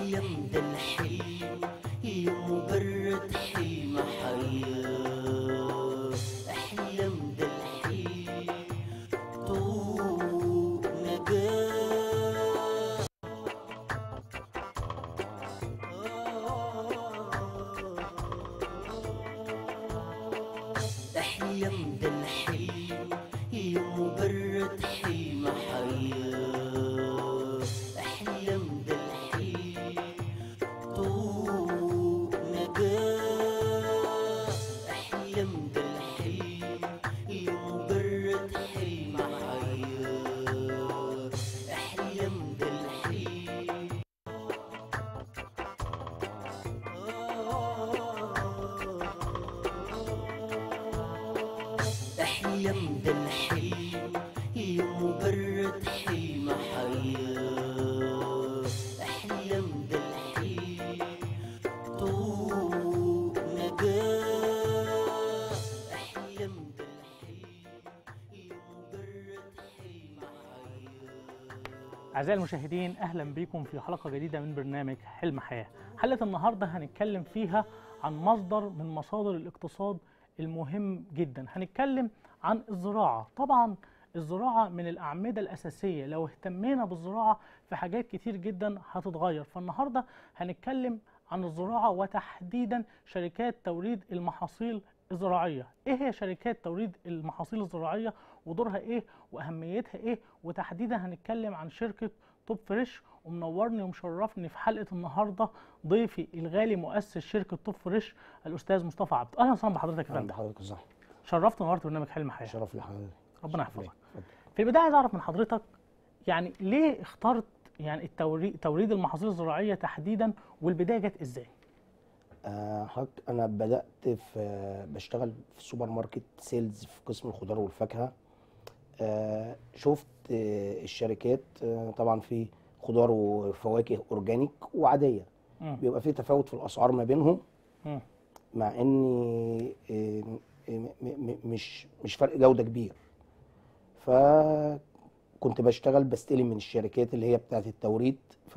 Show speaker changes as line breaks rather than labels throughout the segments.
احلم ده الحلم يوم برد حلم حياة احلم ده الحلم طوق نجاة احلم ده الحلم يوم برد حلم حياة احلم ده الحلم طوق نجاة احلم ده الحلم يوم برد حلم حياة احلم ده الحلم احلم ده الحلم يوم برد حلم حياة احلم ده الحلم طوق نجاة احلم ده الحلم يوم برد حلم حياة
أعزائي المشاهدين أهلا بكم في حلقة جديدة من برنامج حلم حياة حلقة النهاردة هنتكلم فيها عن مصدر من مصادر الاقتصاد المهم جدا هنتكلم عن الزراعة طبعا الزراعة من الأعمدة الأساسية لو اهتمينا بالزراعة في حاجات كتير جدا هتتغير فالنهاردة هنتكلم عن الزراعة وتحديدا شركات توريد المحاصيل الزراعية ايه هي شركات توريد المحاصيل الزراعية ودورها ايه واهميتها ايه وتحديدا هنتكلم عن شركة توب فريش ومنورني ومشرفني في حلقة النهاردة ضيفي الغالي مؤسس شركة توب فريش الأستاذ مصطفى عبد أهلا وسهلا بحضرتك يا
عند
فندم
حضرتك صح
شرفت ونورت برنامج حلم حياة
شرف لحضرتك
ربنا يحفظك
اتفضل.
في البداية عايز أعرف من حضرتك يعني ليه اخترت يعني التوريد توريد المحاصيل الزراعية تحديدا والبداية جت ازاي؟
آه، حضرتك انا بدات في بشتغل في سوبر ماركت سيلز في قسم الخضار والفاكهه آه، شفت آه، الشركات آه، طبعا في خضار وفواكه اورجانيك وعاديه
مم.
بيبقى في تفاوت في الاسعار ما بينهم
مم.
مع ان آه، م- م- مش مش فرق جوده كبير فكنت بشتغل بستلم من الشركات اللي هي بتاعت التوريد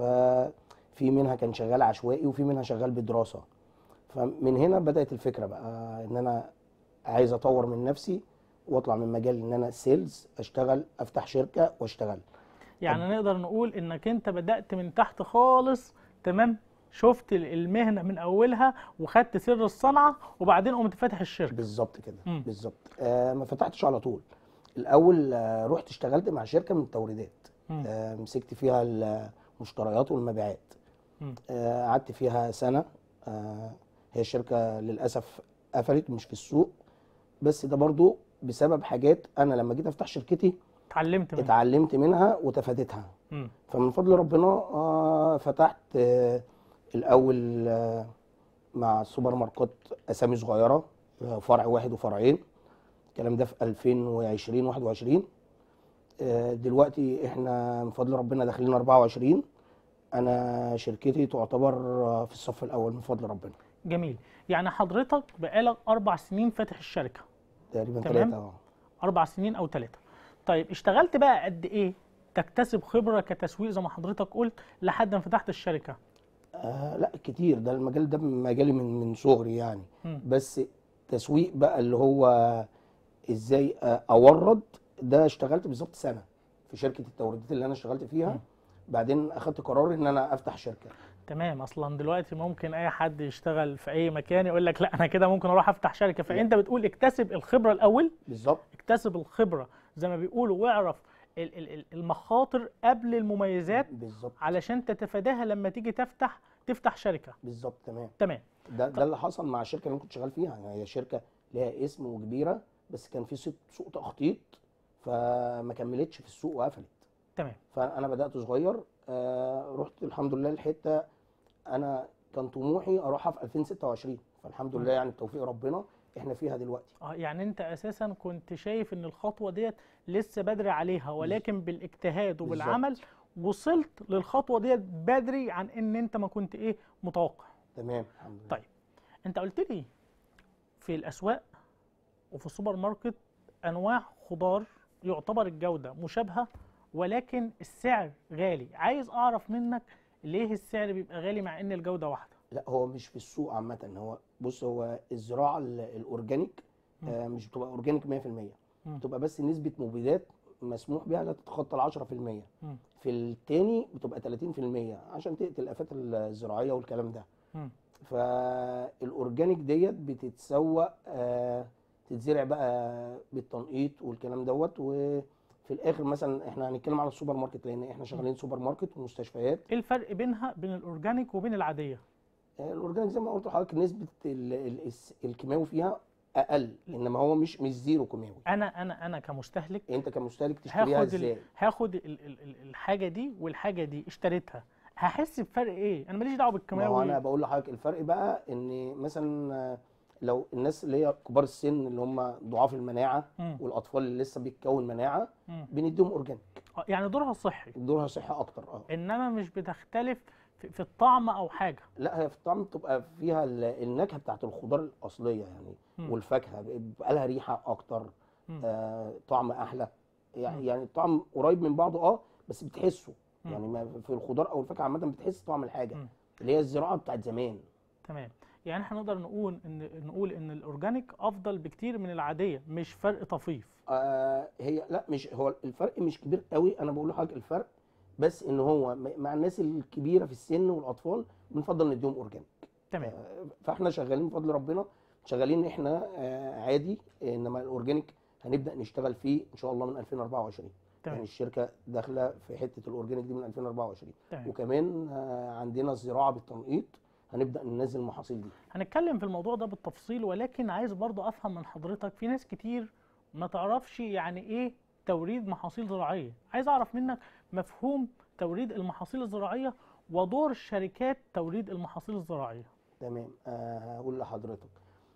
ففي منها كان شغال عشوائي وفي منها شغال بدراسه فمن هنا بدات الفكره بقى ان انا عايز اطور من نفسي واطلع من مجال ان انا سيلز اشتغل افتح شركه واشتغل
يعني نقدر نقول انك انت بدأت من تحت خالص تمام شفت ال- المهنة من اولها وخدت سر الصنعة وبعدين قمت فاتح الشركة
بالظبط كده
مم.
بالظبط آه ما فتحتش على طول الاول آه رحت اشتغلت مع شركه من التوريدات
مم.
آه مسكت فيها المشتريات والمبيعات
مم.
آه قعدت فيها سنه آه هي الشركه للاسف قفلت مش في السوق بس ده برضو بسبب حاجات انا لما جيت افتح شركتي
اتعلمت منها
اتعلمت منها وتفادتها
مم.
فمن فضل ربنا آه فتحت آه الاول آه مع سوبر ماركت اسامي صغيره آه فرع واحد وفرعين الكلام ده في 2020 21 آه دلوقتي احنا من فضل ربنا داخلين 24 انا شركتي تعتبر آه في الصف الاول من فضل ربنا
جميل يعني حضرتك بقالك اربع سنين فاتح الشركة
تقريبا
تمام.
ثلاثه اه
اربع سنين او ثلاثة طيب اشتغلت بقى قد ايه تكتسب خبرة كتسويق زي ما حضرتك قلت لحد ما فتحت الشركة
آه لا كتير ده المجال ده مجالي من من صغري يعني
مم.
بس تسويق بقى اللي هو ازاي آه، اورد ده اشتغلت بالظبط سنه في شركه التوريدات اللي انا اشتغلت فيها
مم.
بعدين اخدت قرار ان انا افتح شركه
تمام اصلا دلوقتي ممكن اي حد يشتغل في اي مكان يقول لك لا انا كده ممكن اروح افتح شركه فانت بتقول اكتسب الخبره الاول
بالظبط
اكتسب الخبره زي ما بيقولوا واعرف ال- ال- ال- المخاطر قبل المميزات
بالظبط
علشان تتفاداها لما تيجي تفتح تفتح شركه
بالظبط تمام
تمام
ده ده اللي حصل مع الشركه اللي انا كنت شغال فيها يعني هي شركه ليها اسم وكبيره بس كان في سوق- سوق تخطيط فما كملتش في السوق وقفلت
تمام
فانا بدات صغير آه رحت الحمد لله لحته انا كان طموحي اروحها في 2026 فالحمد لله يعني بتوفيق ربنا احنا فيها دلوقتي
اه يعني انت اساسا كنت شايف ان الخطوه ديت لسه بدري عليها ولكن بالاجتهاد وبالعمل وصلت للخطوه ديت بدري عن ان انت ما كنت ايه متوقع
تمام الحمد لله
طيب انت قلت لي في الاسواق وفي السوبر ماركت انواع خضار يعتبر الجوده مشابهه ولكن السعر غالي عايز اعرف منك ليه السعر بيبقى غالي مع ان الجوده واحده
لا هو مش في السوق عامة هو بص هو الزراعة ال- الأورجانيك
مم.
آه مش بتبقى أورجانيك 100%
مم.
بتبقى بس نسبة مبيدات مسموح بها لا تتخطى ال 10%
مم.
في التاني بتبقى 30% عشان تقتل الآفات الزراعية والكلام ده
مم.
فالأورجانيك ديت بتتسوق آه تتزرع بقى بالتنقيط والكلام دوت وفي الآخر مثلا احنا هنتكلم على السوبر ماركت لأن احنا شغالين سوبر ماركت ومستشفيات
ايه الفرق بينها بين الاورجانيك وبين العاديه
الاورجانيك زي ما قلت لحضرتك نسبه ال- ال- الس- الكيماوي فيها اقل انما هو مش مش زيرو كيماوي
انا انا انا كمستهلك
انت كمستهلك تشتريها
هاخد ال...
ازاي
هاخد ال... ال... ال- الحاجه دي والحاجه دي اشتريتها هحس بفرق ايه انا ماليش دعوه
ما هو
بالكيماوي
انا بقول لحضرتك الفرق بقى ان مثلا آه، لو الناس اللي هي كبار السن اللي هم ضعاف المناعه
مم.
والاطفال اللي لسه بيتكون مناعه
مم.
بنديهم اورجانيك
آه، يعني دورها صحي
دورها صحه اكتر اه
انما مش بتختلف في, في الطعم او حاجه
لا هي في الطعم بتبقى فيها ال- النكهه بتاعت الخضار الاصليه يعني
مم.
والفاكهه بيبقى لها ريحه اكتر
مم.
آه طعم احلى
مم.
يعني يعني الطعم قريب من بعضه اه بس بتحسه
مم.
يعني ما في الخضار او الفاكهه عامه بتحس طعم الحاجه
مم.
اللي هي الزراعه بتاعت زمان
تمام يعني احنا نقدر نقول ان نقول ان الاورجانيك افضل بكتير من العاديه مش فرق طفيف
آه هي لا مش هو الفرق مش كبير قوي انا بقول لحضرتك الفرق بس ان هو م- مع الناس الكبيره في السن والاطفال بنفضل نديهم اورجانيك
تمام
آه، فاحنا شغالين بفضل ربنا شغالين احنا آه، عادي انما الاورجانيك هنبدا نشتغل فيه ان شاء الله من 2024 يعني
تمام
الشركه داخله في حته الاورجانيك دي من 2024
تمام
وكمان آه، عندنا الزراعه بالتنقيط هنبدا ننزل المحاصيل دي
هنتكلم في الموضوع ده بالتفصيل ولكن عايز برضو افهم من حضرتك في ناس كتير ما تعرفش يعني ايه توريد محاصيل زراعيه عايز اعرف منك مفهوم توريد المحاصيل الزراعيه ودور شركات توريد المحاصيل الزراعيه
تمام آه، هقول لحضرتك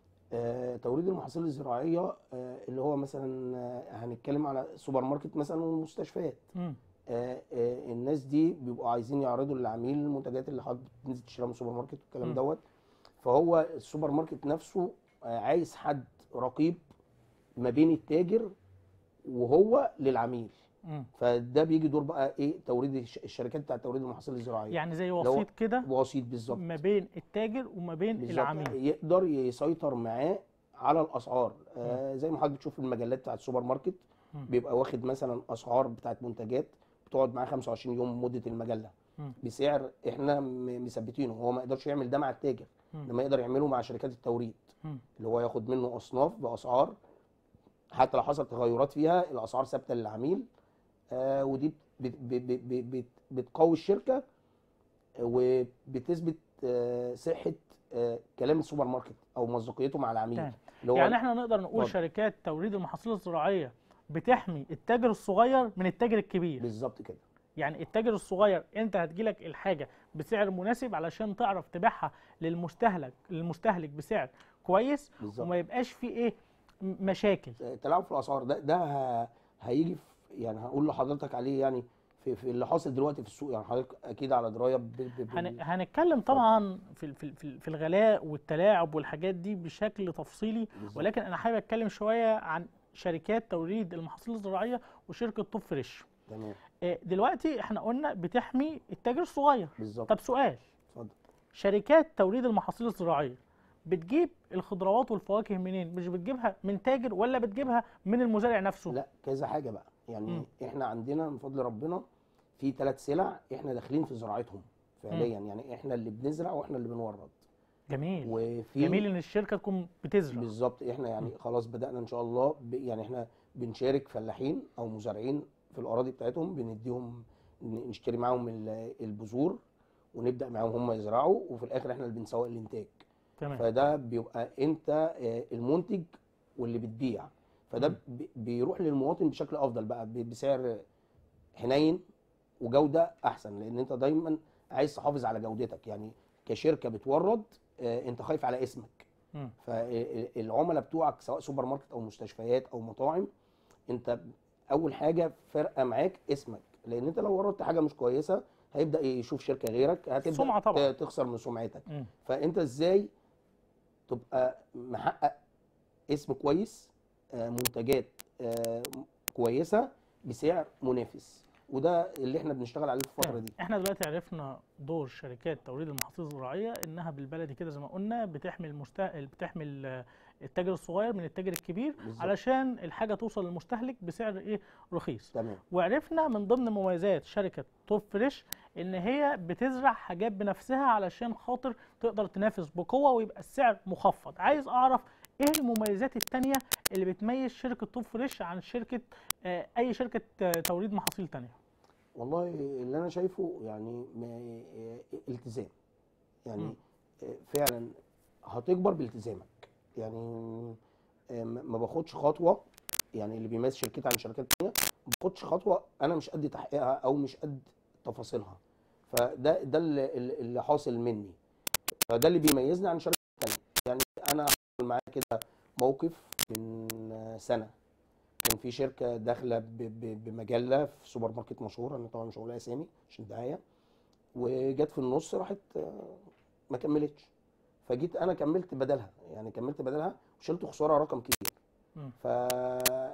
آه، توريد المحاصيل الزراعيه آه، اللي هو مثلا آه، هنتكلم على سوبر ماركت مثلا والمستشفيات
امم
آه، آه، الناس دي بيبقوا عايزين يعرضوا للعميل المنتجات اللي حضرتك بتنزل تشتريها من السوبر ماركت والكلام
مم.
دوت فهو السوبر ماركت نفسه آه، عايز حد رقيب ما بين التاجر وهو للعميل
امم
فده بيجي دور بقى ايه توريد الش- الشركات بتاعت توريد المحاصيل الزراعيه
يعني زي
هو
وسيط كده
وسيط بالظبط
ما بين التاجر وما بين
بالظبط
العميل
يقدر يسيطر معاه على الاسعار آه زي ما حضرتك بتشوف في المجلات بتاعت السوبر ماركت
مم.
بيبقى واخد مثلا اسعار بتاعت منتجات بتقعد معاه 25 يوم مده المجله
مم.
بسعر احنا م- مثبتينه هو ما يقدرش يعمل ده مع التاجر
مم.
انما يقدر يعمله مع شركات التوريد
مم.
اللي هو ياخد منه اصناف باسعار حتى لو حصل تغيرات فيها الاسعار ثابته للعميل آه ودي بت بت بت بت بتقوي الشركه وبتثبت آه صحه آه كلام السوبر ماركت او مصداقيته مع العميل
تمام.
اللي هو
يعني احنا نقدر نقول
اتفضل.
شركات توريد المحاصيل الزراعيه بتحمي التاجر الصغير من التاجر الكبير
بالظبط كده
يعني التاجر الصغير انت هتجيلك الحاجه بسعر مناسب علشان تعرف تبيعها للمستهلك للمستهلك بسعر كويس
بالظبط
وما يبقاش فيه ايه م- مشاكل
تلاعب في الاسعار ده ده ه- هيجي في يعني هقول لحضرتك عليه يعني في, في اللي حاصل دلوقتي في السوق يعني حضرتك اكيد على درايه ب- ب- بال-
هن... هنتكلم طبعا في ال- في ال- في ال- في الغلاء والتلاعب والحاجات دي بشكل تفصيلي
بالظبط.
ولكن انا حابب اتكلم شويه عن شركات توريد المحاصيل الزراعيه وشركه توب فريش
تمام
آه، دلوقتي احنا قلنا بتحمي التاجر الصغير
بالظبط
طب سؤال
اتفضل
شركات توريد المحاصيل الزراعيه بتجيب الخضروات والفواكه منين مش بتجيبها من تاجر ولا بتجيبها من المزارع نفسه
لا كذا حاجه بقى يعني
مم.
احنا عندنا من فضل ربنا في ثلاث سلع احنا داخلين في زراعتهم فعليا يعني احنا اللي بنزرع واحنا اللي بنورد
جميل
وفي
جميل ان الشركه تكون بتزرع
بالظبط احنا يعني خلاص بدأنا ان شاء الله ب... يعني احنا بنشارك فلاحين او مزارعين في الاراضي بتاعتهم بنديهم ن- نشتري معاهم ال- البذور ونبدأ معاهم هم يزرعوا وفي الاخر احنا اللي بنسوق الانتاج
تمام
فده بيبقى انت آه، المنتج واللي بتبيع فده
مم.
بي- بيروح للمواطن بشكل افضل بقى ب- بسعر حنين وجوده احسن لان انت دايما عايز تحافظ على جودتك يعني كشركه بتورد آه، انت خايف على اسمك
مم.
فالعملاء بتوعك سواء سوبر ماركت او مستشفيات او مطاعم انت اول حاجه فارقه معاك اسمك لان انت لو وردت حاجه مش كويسه هيبدا يشوف شركه غيرك هتبدا
سمعة طبعا.
ت- تخسر من سمعتك
مم.
فانت ازاي تبقى محقق اسم كويس آه، منتجات آه، كويسه بسعر منافس وده اللي احنا بنشتغل عليه في الفتره
تمام.
دي
احنا دلوقتي عرفنا دور شركات توريد المحاصيل الزراعيه انها بالبلدي كده زي ما قلنا بتحمي المسته... بتحمي ال- التاجر الصغير من التاجر الكبير
بالظبط.
علشان الحاجه توصل للمستهلك بسعر ايه رخيص
تمام
وعرفنا من ضمن مميزات شركه توب فريش ان هي بتزرع حاجات بنفسها علشان خاطر تقدر تنافس بقوه ويبقى السعر مخفض عايز اعرف ايه المميزات التانية اللي بتميز شركه توب فريش عن شركه آه، اي شركه آه، توريد محاصيل تانية
والله اللي انا شايفه يعني ما- التزام يعني
مم.
فعلا هتكبر بالتزامك يعني ما ما باخدش خطوه يعني اللي بيميز شركتي عن شركات تانية ما باخدش خطوه انا مش قد تحقيقها او مش قد تفاصيلها فده ده اللي, اللي حاصل مني فده اللي بيميزني عن شركات تانية يعني انا هعمل معايا كده موقف من سنه كان في شركه داخله ب- ب- بمجله في سوبر ماركت مشهور انا طبعا مش هقول اسامي عشان الدعايه وجت في النص راحت آه، ما كملتش فجيت انا كملت بدلها يعني كملت بدلها وشلت خساره رقم كبير
مم.
ف آه،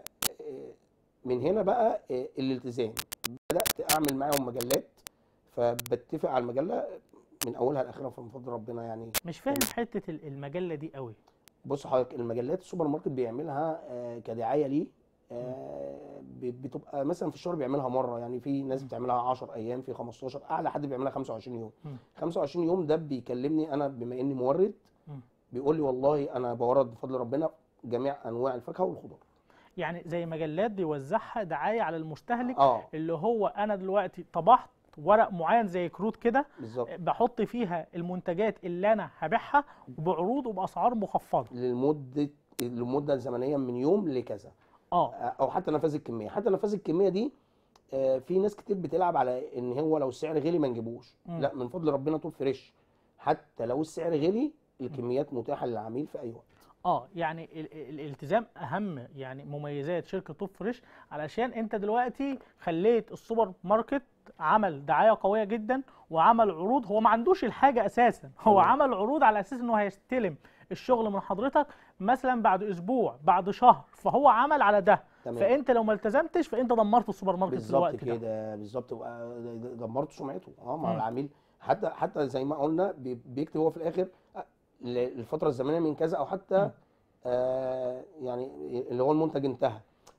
من هنا بقى آه، الالتزام بدات اعمل معاهم مجلات فبتفق على المجله من اولها لاخرها من فضل ربنا يعني
مش فاهم حته ال- المجله دي قوي
بص حضرتك المجلات السوبر ماركت بيعملها آه، كدعايه ليه آه، ب- بتبقى مثلا في الشهر بيعملها مره يعني في ناس بتعملها 10 ايام في 15 اعلى حد بيعملها 25 يوم
مم.
25 يوم ده بيكلمني انا بما اني مورد
مم.
بيقول لي والله انا بورد بفضل ربنا جميع انواع الفاكهه والخضار
يعني زي مجلات بيوزعها دعايه على المستهلك
اه
اللي هو انا دلوقتي طبعت ورق معين زي كروت كده
بالظبط
بحط فيها المنتجات اللي انا هبيعها بعروض وباسعار مخفضه
للمده لمده زمنيه من يوم لكذا
اه
او حتى نفاذ الكميه حتى نفاذ الكميه دي آه، في ناس كتير بتلعب على ان هو لو السعر غلي ما نجيبوش
مم.
لا من فضل ربنا توب فريش حتى لو السعر غلي الكميات متاحه للعميل في اي وقت
اه يعني ال- ال- الالتزام اهم يعني مميزات شركه توب فريش علشان انت دلوقتي خليت السوبر ماركت عمل دعايه قويه جدا وعمل عروض هو ما عندوش الحاجه اساسا هو
تمام.
عمل عروض على اساس انه هيستلم الشغل من حضرتك مثلا بعد اسبوع بعد شهر فهو عمل على ده
تمام
فانت لو ما التزمتش فانت دمرت السوبر ماركت في
بالظبط
الوقت ده
كده بالظبط بقى دمرت سمعته اه مع
مم.
العميل حتى حتى زي ما قلنا بي- بيكتب هو في الاخر آه، ل- الفتره الزمنيه من كذا او حتى
مم.
آه يعني اللي هو المنتج انتهى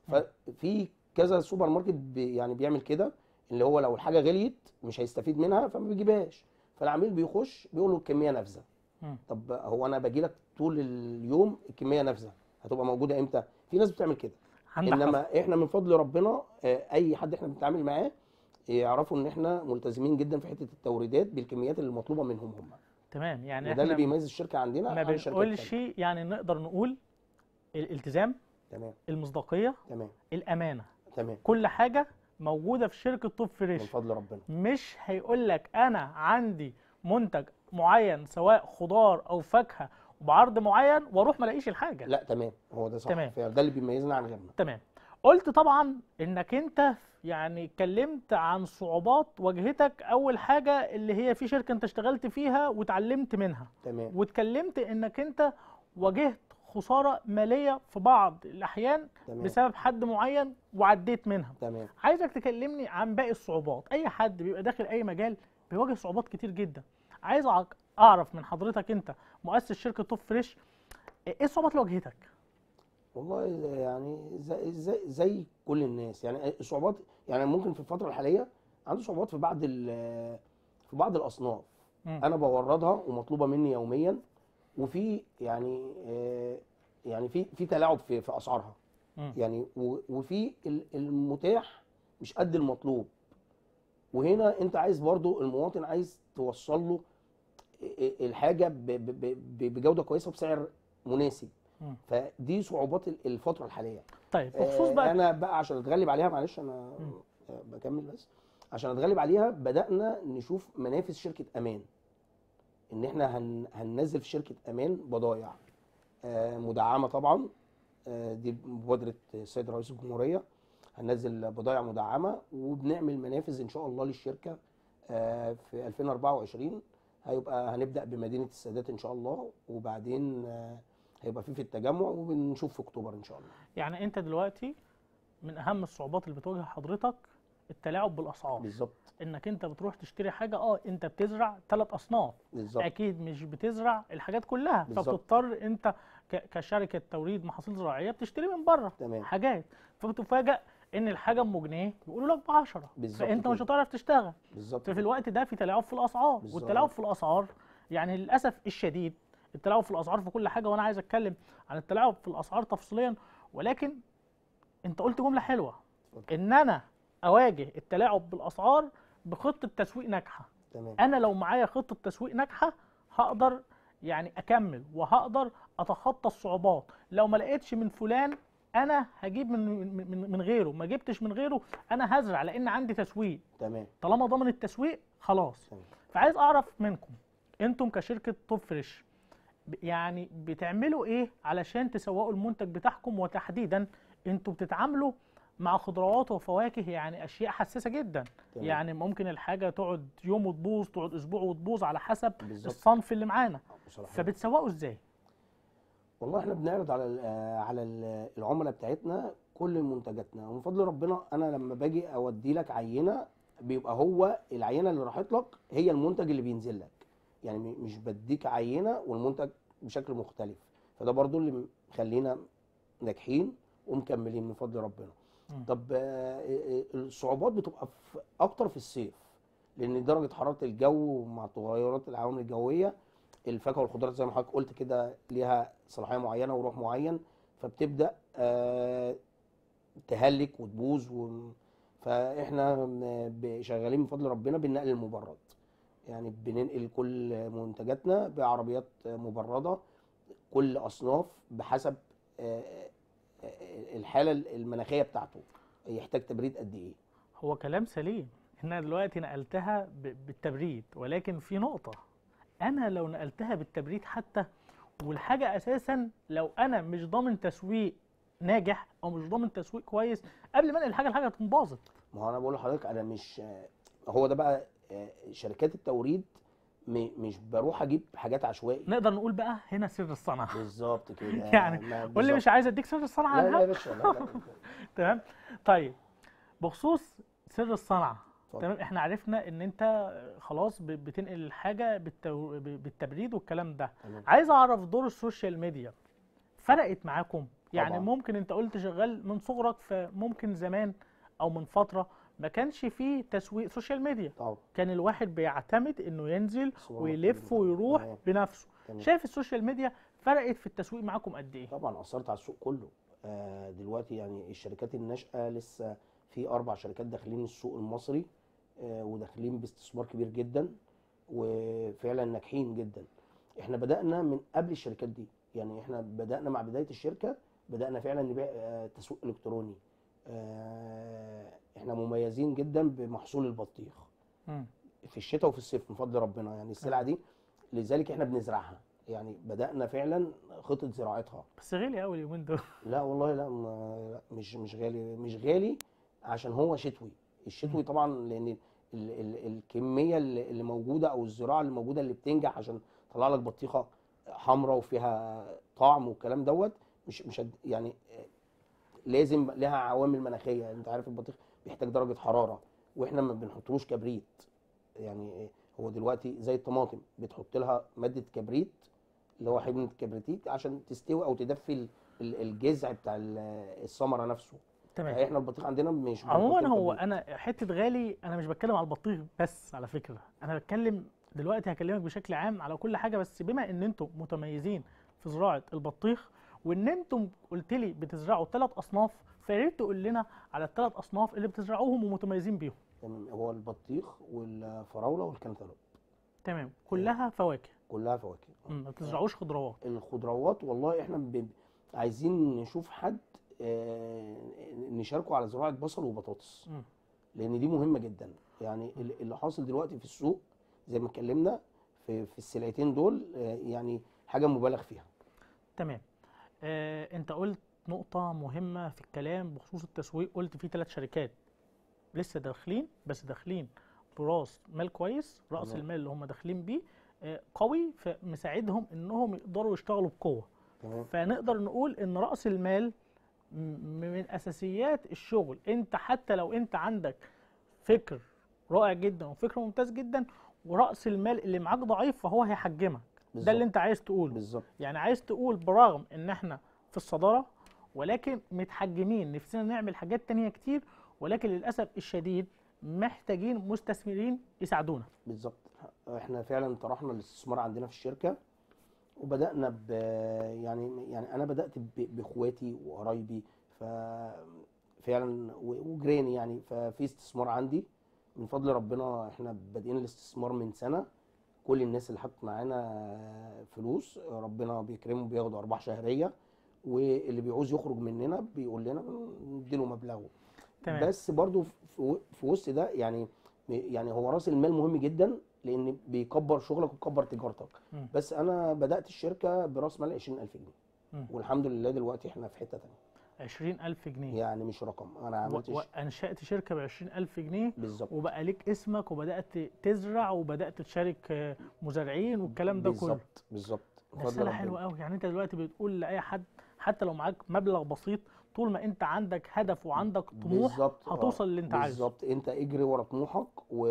ففي كذا سوبر ماركت بي يعني بيعمل كده اللي هو لو الحاجه غليت مش هيستفيد منها فما بيجيبهاش فالعميل بيخش بيقول له الكميه نافذه
مم.
طب هو انا باجي لك طول اليوم الكميه نافذه هتبقى موجوده امتى في ناس بتعمل كده
عندك حق.
انما احنا من فضل ربنا آه، اي حد احنا بنتعامل معاه يعرفوا ان احنا ملتزمين جدا في حته التوريدات بالكميات اللي مطلوبه منهم هم
تمام يعني
وده اللي
احنا
بيميز الشركه عندنا
ما
عن الشركات
بنقولش
التانية.
يعني نقدر نقول الالتزام
تمام
المصداقيه
تمام
الامانه
تمام
كل حاجه موجوده في شركه توب
من
فريش
فضل ربنا
مش هيقول لك انا عندي منتج معين سواء خضار او فاكهه بعرض معين واروح ما الاقيش الحاجه
لا تمام هو ده صح
تمام.
فعلا ده اللي بيميزنا عن غيرنا
تمام قلت طبعا انك انت يعني اتكلمت عن صعوبات واجهتك اول حاجه اللي هي في شركه انت اشتغلت فيها واتعلمت منها
تمام
واتكلمت انك انت واجهت خساره ماليه في بعض الاحيان
تمام
بسبب حد معين وعديت منها
تمام
عايزك تكلمني عن باقي الصعوبات اي حد بيبقى داخل اي مجال بيواجه صعوبات كتير جدا عايز أع- اعرف من حضرتك انت مؤسس شركه توب فريش ايه الصعوبات اللي واجهتك
والله يعني زي, زي, زي كل الناس يعني الصعوبات يعني ممكن في الفتره الحاليه عنده صعوبات في بعض ال- في بعض الاصناف
مم.
انا بوردها ومطلوبه مني يوميا وفي يعني آه، يعني في في تلاعب في في اسعارها
مم.
يعني و- وفي ال- المتاح مش قد المطلوب وهنا انت عايز برضو المواطن عايز توصل له الحاجه ب- ب- ب- بجوده كويسه وبسعر مناسب
مم.
فدي صعوبات الفتره الحاليه
طيب بخصوص
آه،
بقى
انا بقى عشان اتغلب عليها معلش انا
مم.
آه، بكمل بس عشان اتغلب عليها بدانا نشوف منافس شركه امان ان احنا هن هننزل في شركه امان بضايع آه، مدعمه طبعا آه، دي مبادره السيد رئيس الجمهوريه هننزل بضايع مدعمه وبنعمل منافذ ان شاء الله للشركه آه، في 2024 هيبقى هنبدا بمدينه السادات ان شاء الله وبعدين آه، هيبقى في في التجمع وبنشوف في اكتوبر ان شاء الله
يعني انت دلوقتي من اهم الصعوبات اللي بتواجه حضرتك التلاعب بالاسعار
بالظبط
انك انت بتروح تشتري حاجه اه انت بتزرع ثلاث اصناف
بالظبط
اكيد مش بتزرع الحاجات كلها
بالظبط.
فبتضطر انت ك- كشركه توريد محاصيل زراعيه بتشتري من بره
تمام.
حاجات فبتفاجئ ان الحاجه ام جنيه بيقولوا لك ب 10
بالظبط
فانت مش
كده.
هتعرف تشتغل
بالظبط
ففي الوقت ده في تلاعب في الاسعار
بالظبط.
والتلاعب في الاسعار يعني للاسف الشديد التلاعب في الاسعار في كل حاجه وانا عايز اتكلم عن التلاعب في الاسعار تفصيليا ولكن انت قلت جمله حلوه
اتفضل.
ان انا اواجه التلاعب بالاسعار بخطه تسويق ناجحه
تمام
انا لو معايا خطه تسويق ناجحه هقدر يعني اكمل وهقدر اتخطى الصعوبات لو ما لقيتش من فلان انا هجيب من من, من- من غيره ما جبتش من غيره انا هزرع لان عندي تسويق
تمام
طالما ضامن التسويق خلاص
تمام.
فعايز اعرف منكم انتم كشركه توب فريش ب- يعني بتعملوا ايه علشان تسوقوا المنتج بتاعكم وتحديدا انتوا بتتعاملوا مع خضروات وفواكه يعني اشياء حساسه جدا
تمام.
يعني ممكن الحاجه تقعد يوم وتبوظ تقعد اسبوع وتبوظ على حسب
بالظبط.
الصنف اللي معانا
بصراحه
فبتسوقوا ازاي
والله احنا بنعرض على ال- آه، على ال- العملاء بتاعتنا كل منتجاتنا ومن فضل ربنا انا لما باجي اودي لك عينه بيبقى هو العينه اللي راحت لك هي المنتج اللي بينزل لك يعني م- مش بديك عينه والمنتج بشكل مختلف فده برضو اللي مخلينا ناجحين ومكملين من فضل ربنا
مم.
طب آه، آه، الصعوبات بتبقى في اكتر في الصيف لان درجه حراره الجو مع تغيرات العوامل الجويه الفاكهه والخضروات زي ما حضرتك قلت كده ليها صلاحيه معينه وروح معين فبتبدا آه، تهلك وتبوظ و... فاحنا م- ب- شغالين من فضل ربنا بالنقل المبرد يعني بننقل كل منتجاتنا بعربيات مبرده كل اصناف بحسب آه، آه، الحاله المناخيه بتاعته يحتاج تبريد قد ايه
هو كلام سليم ان انا دلوقتي نقلتها ب- بالتبريد ولكن في نقطة انا لو نقلتها بالتبريد حتى والحاجة اساسا لو انا مش ضامن تسويق ناجح او مش ضامن تسويق كويس قبل ما انقل الحاجة الحاجة تكون باظت
ما هو انا بقول لحضرتك انا مش هو ده بقى آه، شركات التوريد م- مش بروح اجيب حاجات عشوائي
نقدر نقول بقى هنا سر الصنعة
بالظبط كده
يعني
ما-
قول لي
بالظبط.
مش عايز اديك سر الصنعة
لا لا يا
عنها
باشا لا لا
تمام طيب بخصوص سر الصنعة
اتفضل.
تمام احنا عرفنا ان انت خلاص ب- بتنقل الحاجة بالتو... ب- بالتبريد والكلام ده
تمام.
عايز اعرف دور السوشيال ميديا فرقت معاكم يعني
طبعاً.
ممكن انت قلت شغال من صغرك فممكن زمان او من فترة ما كانش فيه تسويق سوشيال ميديا
طبعا
كان الواحد بيعتمد انه ينزل
صور
ويلف
مطلوبة.
ويروح
تمام.
بنفسه
تمام.
شايف السوشيال ميديا فرقت في التسويق معاكم قد ايه
طبعا اثرت على السوق كله آه، دلوقتي يعني الشركات الناشئه لسه في اربع شركات داخلين السوق المصري آه، وداخلين باستثمار كبير جدا وفعلا ناجحين جدا احنا بدانا من قبل الشركات دي يعني احنا بدانا مع بدايه الشركه بدانا فعلا نبيع آه، تسويق الكتروني آه، احنا مميزين جدا بمحصول البطيخ
مم.
في الشتاء وفي الصيف من فضل ربنا يعني السلعه دي لذلك احنا بنزرعها يعني بدانا فعلا خطه زراعتها
بس غالي قوي اليومين دول
لا والله لا, ما لا مش مش غالي مش غالي عشان هو شتوي الشتوي طبعا لان ال ال الكميه اللي اللي موجوده او الزراعه اللي موجوده اللي بتنجح عشان تطلع لك بطيخه حمراء وفيها طعم والكلام دوت مش مش هد- يعني آه، لازم لها عوامل مناخيه انت عارف البطيخ بيحتاج درجه حراره واحنا ما بنحطلوش كبريت يعني هو دلوقتي زي الطماطم بتحط لها ماده كبريت اللي هو حمض الكبريتيك عشان تستوي او تدفي ال- ال- الجذع بتاع ال- الثمره نفسه
تمام
احنا البطيخ عندنا مش
عموما
بنحط له
هو
كبريت.
انا حته غالي انا مش بتكلم على البطيخ بس على فكره انا بتكلم دلوقتي هكلمك بشكل عام على كل حاجه بس بما ان انتم متميزين في زراعه البطيخ وان انتم قلت لي بتزرعوا ثلاث اصناف فيا ريت تقول لنا على الثلاث اصناف اللي بتزرعوهم ومتميزين بيهم
تمام هو البطيخ والفراوله والكنتالوب
تمام كلها فواكه
كلها فواكه
مم، ما بتزرعوش خضروات
الخضروات والله احنا ب... عايزين نشوف حد آه، نشاركه على زراعه بصل وبطاطس
مم.
لان دي مهمه جدا يعني ال- اللي حاصل دلوقتي في السوق زي ما اتكلمنا في في السلعتين دول آه، يعني حاجه مبالغ فيها
تمام آه، انت قلت نقطة مهمة في الكلام بخصوص التسويق قلت في ثلاث شركات لسه داخلين بس داخلين براس مال كويس رأس
تمام.
المال اللي هم داخلين بيه آه، قوي فمساعدهم انهم يقدروا يشتغلوا بقوة
تمام
فنقدر نقول ان رأس المال م- من اساسيات الشغل انت حتى لو انت عندك فكر رائع جدا وفكر ممتاز جدا وراس المال اللي معاك ضعيف فهو هيحجمك ده اللي
بالظبط.
انت عايز تقوله
بالظبط
يعني عايز تقول برغم ان احنا في الصداره ولكن متحجمين نفسنا نعمل حاجات تانية كتير ولكن للاسف الشديد محتاجين مستثمرين يساعدونا
بالظبط احنا فعلا طرحنا الاستثمار عندنا في الشركه وبدانا ب يعني يعني انا بدات ب- باخواتي وقرايبي ف فعلا و- وجيراني يعني ففي استثمار عندي من فضل ربنا احنا بادئين الاستثمار من سنه كل الناس اللي حطت معانا فلوس ربنا بيكرمهم بياخدوا ارباح شهريه واللي بيعوز يخرج مننا بيقول لنا نديله مبلغه
تمام
بس برضو في في وسط ده يعني يعني هو راس المال مهم جدا لان بيكبر شغلك ويكبر تجارتك
مم.
بس انا بدات الشركه براس مال 20000 جنيه
مم.
والحمد لله دلوقتي احنا في حته ثانيه
20000 جنيه
يعني مش رقم انا
و-
عملت ش-
وانشات شركه ب 20000 جنيه
بالظبط
وبقى ليك اسمك وبدات تزرع وبدات تشارك آه، مزارعين والكلام ده كله
بالظبط بالظبط
ده
بفضل
رساله
ربنا.
حلوه قوي يعني انت دلوقتي بتقول لاي حد حتى لو معاك مبلغ بسيط طول ما انت عندك هدف وعندك طموح
بالظبط آه،
هتوصل اللي انت عايزه
بالظبط انت اجري ورا طموحك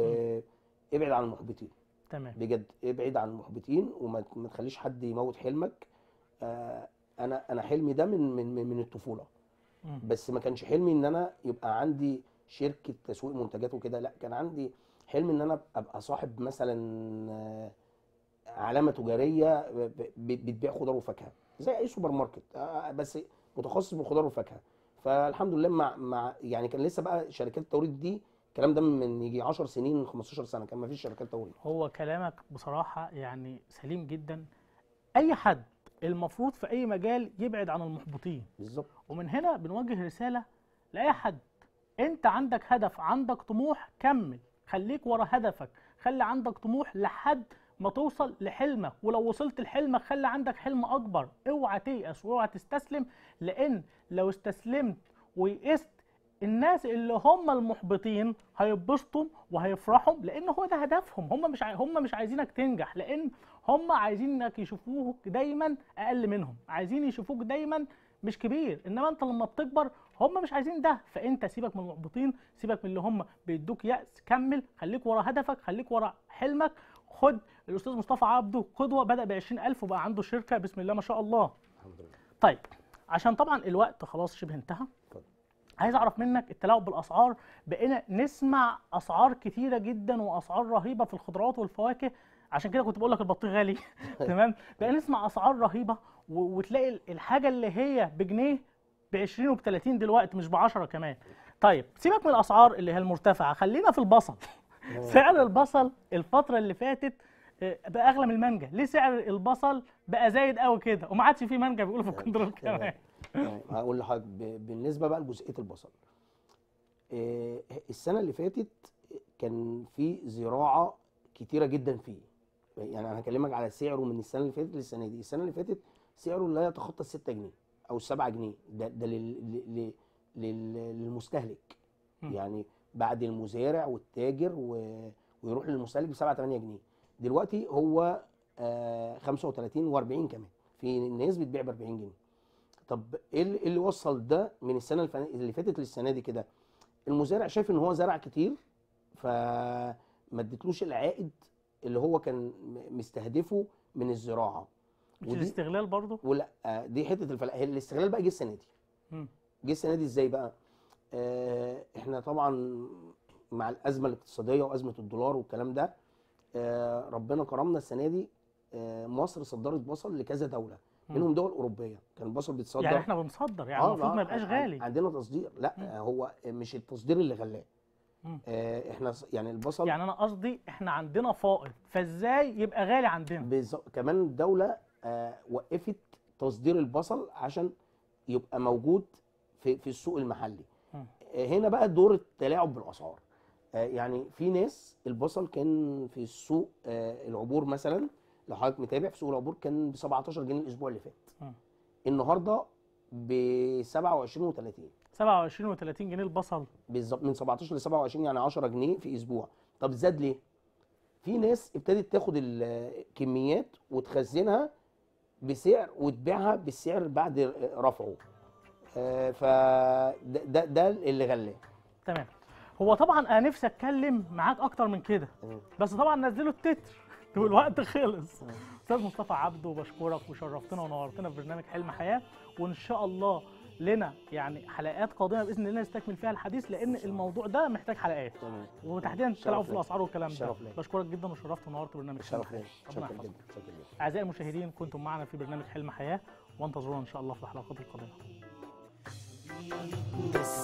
وابعد عن المحبطين
تمام
بجد ابعد عن المحبطين وما ما تخليش حد يموت حلمك آه، انا انا حلمي ده من من من من الطفوله
مم.
بس ما كانش حلمي ان انا يبقى عندي شركه تسويق منتجات وكده لا كان عندي حلم ان انا ابقى صاحب مثلا آه، علامه تجاريه ب- ب- بتبيع خضار وفاكهه زي اي سوبر ماركت آه، بس متخصص بالخضار والفاكهه فالحمد لله مع مع يعني كان لسه بقى شركات التوريد دي الكلام ده من يجي 10 سنين 15 سنه كان ما فيش شركات توريد
هو كلامك بصراحة يعني سليم جدا أي حد المفروض في أي مجال يبعد عن المحبطين
بالظبط
ومن هنا بنوجه رسالة لأي حد أنت عندك هدف عندك طموح كمل خليك ورا هدفك خلي عندك طموح لحد ما توصل لحلمك ولو وصلت لحلمك خلي عندك حلم أكبر اوعى تيأس واوعى تستسلم لأن لو استسلمت ويئست الناس اللي هم المحبطين هيتبسطوا وهيفرحوا لان هو ده هدفهم هم مش عاي... هم مش عايزينك تنجح لان هم عايزينك يشوفوك دايما اقل منهم عايزين يشوفوك دايما مش كبير انما انت لما بتكبر هم مش عايزين ده فانت سيبك من المحبطين سيبك من اللي هم بيدوك يأس كمل خليك ورا هدفك خليك ورا حلمك خد الاستاذ مصطفى عبده قدوه بدا ب 20000 وبقى عنده شركه بسم الله ما شاء الله
الحمد لله
طيب عشان طبعا الوقت خلاص شبه انتهى
اتفضل.
عايز اعرف منك التلاعب بالاسعار بقينا نسمع اسعار كتيره جدا واسعار رهيبه في الخضروات والفواكه عشان كده كنت بقول لك البطيخ غالي تمام بقينا نسمع اسعار رهيبه و- وتلاقي الحاجه اللي هي بجنيه ب 20 وب 30 دلوقتي مش ب 10 كمان طيب سيبك من الاسعار اللي هي المرتفعه خلينا في البصل سعر البصل الفتره اللي فاتت آه، بقى اغلى من المانجا ليه سعر البصل بقى زايد قوي كده وما عادش فيه مانجا بيقولوا في الكنترول كمان
يعني هقول لحضرتك ب- بالنسبه بقى لجزئيه البصل آه، السنه اللي فاتت كان في زراعه كتيره جدا فيه يعني انا هكلمك على سعره من السنه اللي فاتت للسنه دي السنه اللي فاتت سعره لا يتخطى ال 6 جنيه او ال 7 جنيه ده ده لل- لل- لل- للمستهلك
مم.
يعني بعد المزارع والتاجر و- ويروح للمستهلك ب 7 8 جنيه دلوقتي هو آه، 35 و40 كمان في ناس بتبيع ب 40 جنيه طب ايه اللي إيه اللي وصل ده من السنه الفن- اللي فاتت للسنه دي كده المزارع شايف ان هو زرع كتير فما اديتلوش العائد اللي هو كان م- مستهدفه من الزراعه
مش
ودي
الاستغلال برضه
ولا آه، دي حته الفلاح هي الاستغلال بقى جه السنه دي
مم.
جه السنه دي ازاي بقى آه، احنا طبعا مع الازمه الاقتصاديه وازمه الدولار والكلام ده آه، ربنا كرمنا السنه دي آه، مصر صدرت بصل لكذا دوله
مم.
منهم دول اوروبيه كان البصل بيتصدر
يعني احنا بنصدر يعني
آه،
المفروض
لا،
ما يبقاش
عن-
غالي
عندنا تصدير لا
مم.
هو مش التصدير اللي غلاه
مم.
آه، احنا ص- يعني البصل
يعني انا قصدي احنا عندنا فائض فازاي يبقى غالي عندنا
بالظبط كمان الدوله آه، وقفت تصدير البصل عشان يبقى موجود في في السوق المحلي
مم.
آه، هنا بقى دور التلاعب بالاسعار آه، يعني في ناس البصل كان في السوق آه، العبور مثلا لو حضرتك متابع في سوق العبور كان ب 17 جنيه الاسبوع اللي فات
مم.
النهارده ب 27 و30
27 و30 جنيه البصل
بالظبط من 17 ل 27 يعني 10 جنيه في اسبوع طب زاد ليه في ناس ابتدت تاخد الكميات وتخزنها بسعر وتبيعها بالسعر بعد رفعه آه، فده ده, ده اللي غلاه
تمام هو طبعا انا نفسي اتكلم معاك اكتر من كده
تمام.
بس طبعا نزلوا التتر والوقت خلص استاذ مصطفى عبده بشكرك وشرفتنا ونورتنا في برنامج حلم حياه وان شاء الله لنا يعني حلقات قادمه باذن الله نستكمل فيها الحديث لان الموضوع ده محتاج حلقات
تمام
وتحديدا
شرف
تلعبوا في
ليا.
الاسعار والكلام ده
شرف ليا.
بشكرك جدا وشرفت ونورت برنامج حلم
شرف
حياه
ليا
ربنا
شكرا
يحفظك
جدا شكرا جدا
اعزائي المشاهدين كنتم معنا في برنامج حلم حياه وانتظرونا ان شاء الله في الحلقات القادمه
بس